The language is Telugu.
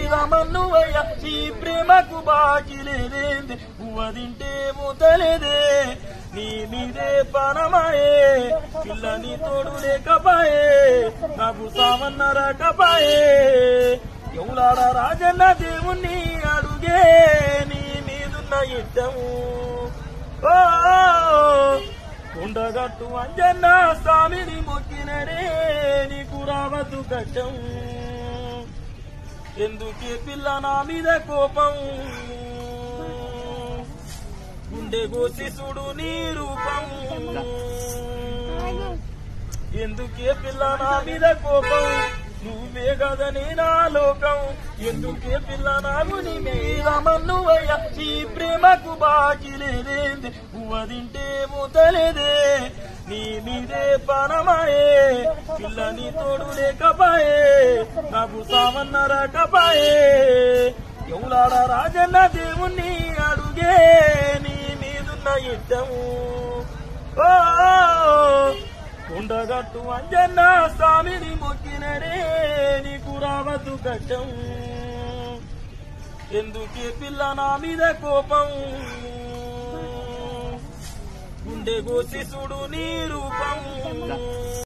మీద మన్నువయ్య ఈ ప్రేమకు బాకి లేదేంది పువ్వ తింటే మూతలేదే నీ మీదే పనమాయే పిల్లని తోడు లేకపాయే నాకు సామన్న రాకపాయే ఎవలాడ రాజన్న దేవుణ్ణి అడుగే నీ మీదున్న ఇట్టము ఓ ఉండగట్టు అంజన్న స్వామిని మొక్కినడే నీకు రావద్దు కష్టం ఎందుకే పిల్ల నా మీద కోపం గుండె గోసి చూడు నీ రూపం ఎందుకే పిల్ల నా మీద కోపం నువ్వే కదని నా లోకం ఎందుకే పిల్ల నాకు నీ మీద మన్నువయ్య ఈ ప్రేమకు బాకి లేదేంది పువ్వ తింటే మూతలేదే నీ మీదే పనమాయే పిల్లని తోడు లేకపాయే నాకు సామన్న రాకపాయే ఎవలాడ రాజన్న దేవుణ్ణి అడుగే నీ మీదున్న ఇట్టము ఓ ఉండగట్టు అంజన్న స్వామిని మొక్కినడే నీకు రావద్దు కష్టం ఎందుకే పిల్ల నా మీద కోపం గుండె గోసి చూడు నీ రూపం